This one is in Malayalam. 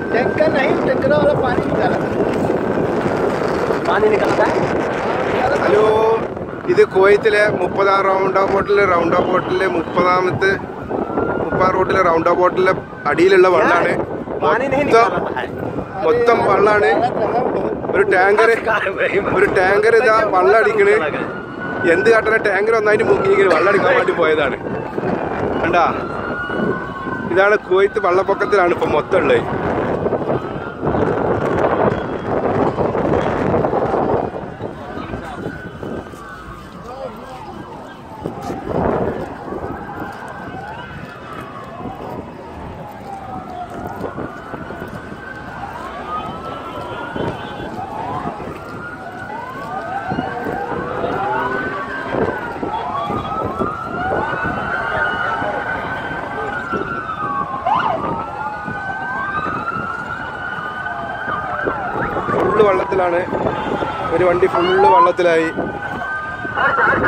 टैंकर नहीं टैंकर वाला पानी निकाला था पानी निकलता है ഹലോ ഇത് കുവൈത്തിലെ മുപ്പതാം റൗണ്ട് ഓഫ് ബോട്ടിലെ റൗണ്ട് ഓഫ് ബോട്ടിലെ മുപ്പതാമത്തെ മുപ്പതാം റൂട്ടിലെ റൗണ്ട് ഓഫ് ബോട്ടിലെ അടിയിലുള്ള വെള്ളമാണ് पानी नहीं മൊത്തം निकलता है മൊത്തം വെള്ളമാണ് ഒരു ടാങ്കർ ഒരു ടാങ്കർ ഇതാ വെള്ളം അടിക്കണ് എന്ത് കാട്ടണ ടാങ്കർ ഒന്നായിട്ട് മുങ്ങിങ്ങനെ വെള്ളം അടിക്കാൻ വേണ്ടി പോയതാണ് കണ്ടാ ഇതാണ് കുവൈത്ത് വെള്ളപ്പൊക്കത്തിലാണ് ഇപ്പൊ മൊത്തം ഉള്ളത് ഫുള്ള് വെള്ളത്തിലാണ് ഒരു വണ്ടി ഫുള്ള് വെള്ളത്തിലായി